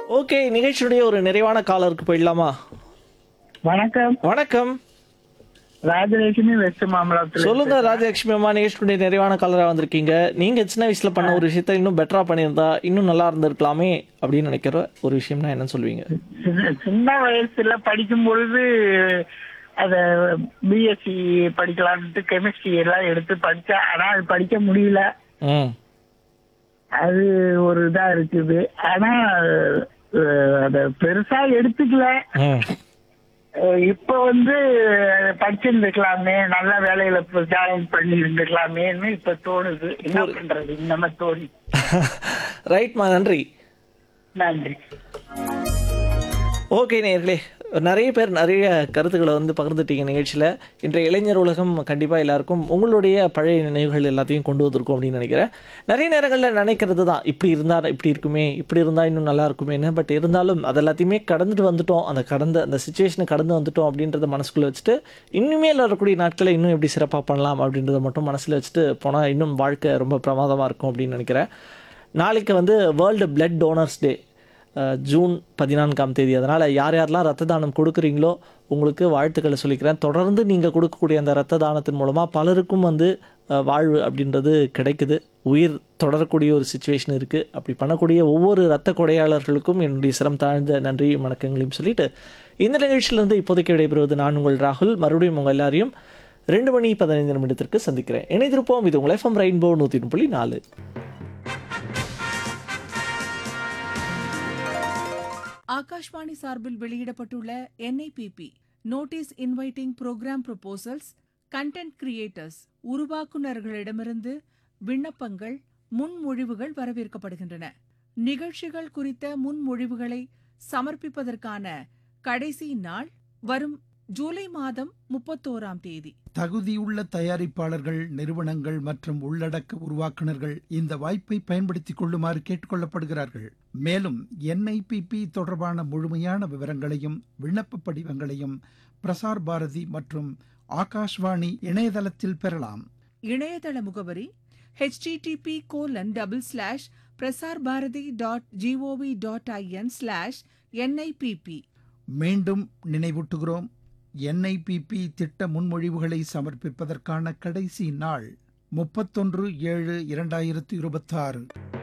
okay நிகழ்ச்சியுடைய ஒரு நிறைவான காலருக்கு போயிடலாமா வணக்கம் வணக்கம் ராஜலட்சுமி வெஸ்ட் மாமலத்தில் சொல்லுங்க ராஜலட்சுமி அம்மா நிகழ்ச்சியுடைய நிறைவான காலரா வந்திருக்கீங்க நீங்க சின்ன வயசுல பண்ண ஒரு விஷயத்த இன்னும் பெட்டரா பண்ணியிருந்தா இன்னும் நல்லா இருந்திருக்கலாமே அப்படின்னு நினைக்கிற ஒரு விஷயம்னா என்ன சொல்லுவீங்க சின்ன- சின்ன வயசுல படிக்கும் பொழுது அத பிஎஸ்சி படிக்கலாம்னு கெமிஸ்ட்ரி எல்லாம் எடுத்து படிச்சேன் ஆனா அது படிக்க முடியல ம் அது ஒரு இதா இருக்குது ஆனா அஹ், அத பெருசா எடுத்துக்கல ம் அஹ், இப்ப வந்து படிச்சிருந்துக்கலாமே நல்ல வேலையில ஜாயின் பண்ணி இருந்துக்கலாமேன்னு இப்ப தோணுது என்ன பண்றது நம்ம தோணி ரைட்மா நன்றி நன்றி ஓகே நேர்களே நிறைய பேர் நிறைய கருத்துக்களை வந்து பகிர்ந்துட்டீங்க நிகழ்ச்சியில் இன்றைய இளைஞர் உலகம் கண்டிப்பாக எல்லாருக்கும் உங்களுடைய பழைய நினைவுகள் எல்லாத்தையும் கொண்டு வந்திருக்கும் அப்படின்னு நினைக்கிறேன் நிறைய நேரங்களில் நினைக்கிறது தான் இப்படி இருந்தால் இப்படி இருக்குமே இப்படி இருந்தால் இன்னும் நல்லா இருக்குமேன்னு பட் இருந்தாலும் அது எல்லாத்தையுமே கடந்துட்டு வந்துட்டோம் அந்த கடந்த அந்த சுச்சுவேஷனை கடந்து வந்துட்டோம் அப்படின்றத மனசுக்குள்ளே வச்சுட்டு இனிமேல் வரக்கூடிய நாட்களை இன்னும் எப்படி சிறப்பாக பண்ணலாம் அப்படின்றத மட்டும் மனசில் வச்சுட்டு போனால் இன்னும் வாழ்க்கை ரொம்ப பிரமாதமாக இருக்கும் அப்படின்னு நினைக்கிறேன் நாளைக்கு வந்து வேர்ல்டு பிளட் டோனர்ஸ் டே அஹ், ஜூன் பதினான்காம் தேதி அதனால் யார் யாரெல்லாம் ரத்த தானம் கொடுக்குறீங்களோ உங்களுக்கு வாழ்த்துக்களை சொல்லிக்கிறேன் தொடர்ந்து நீங்கள் கொடுக்கக்கூடிய அந்த ரத்த தானத்தின் மூலமாக பலருக்கும் வந்து அஹ், வாழ்வு அப்படின்றது கிடைக்குது உயிர் தொடரக்கூடிய ஒரு சுச்சுவேஷன் இருக்குது அப்படி பண்ணக்கூடிய ஒவ்வொரு ரத்த கொடையாளர்களுக்கும் என்னுடைய சிரம் தாழ்ந்த நன்றியும் வணக்கங்களையும் சொல்லிட்டு இந்த நிகழ்ச்சியிலிருந்து இப்போதைக்கு விடைபெறுவது நான் உங்கள் ராகுல் மறுபடியும் உங்கள் எல்லாரையும் ரெண்டு மணி பதினைந்து நிமிடத்திற்கு சந்திக்கிறேன் இணைந்திருப்போம் இது உங்கள் எஃப்எம் ரெயின்போ நூற்றி புள்ளி நாலு ஆகாஷ்வாணி சார்பில் வெளியிடப்பட்டுள்ள NIPP notice inviting program proposals content creators உருவாக்குநர்களிடமிருந்து விண்ணப்பங்கள் முன்மொழிவுகள் வரவேற்கப்படுகின்றன நிகழ்ச்சிகள் குறித்த முன்மொழிவுகளை சமர்ப்பிப்பதற்கான கடைசி நாள் வரும் ஜூலை மாதம் முப்பத்தோராம் தேதி தகுதியுள்ள தயாரிப்பாளர்கள் நிறுவனங்கள் மற்றும் உள்ளடக்க உருவாக்குனர்கள் இந்த வாய்ப்பை பயன்படுத்திக் கொள்ளுமாறு கேட்டுக்கொள்ளப்படுகிறார்கள் மேலும் என்ஐபிபி தொடர்பான முழுமையான விவரங்களையும் விண்ணப்ப படிவங்களையும் பிரசார் பாரதி மற்றும் ஆகாஷ்வாணி இணையதளத்தில் பெறலாம் இணையதள முகவரி http colon double slash Prasar Bharati dot GOV dot IN slash NIPP மீண்டும் நினைவூட்டுகிறோம் என்ஐபிபி திட்ட முன்மொழிவுகளை சமர்ப்பிப்பதற்கான கடைசி நாள் முப்பத்தொன்று ஏழு இரண்டாயிரத்து இருபத்தாறு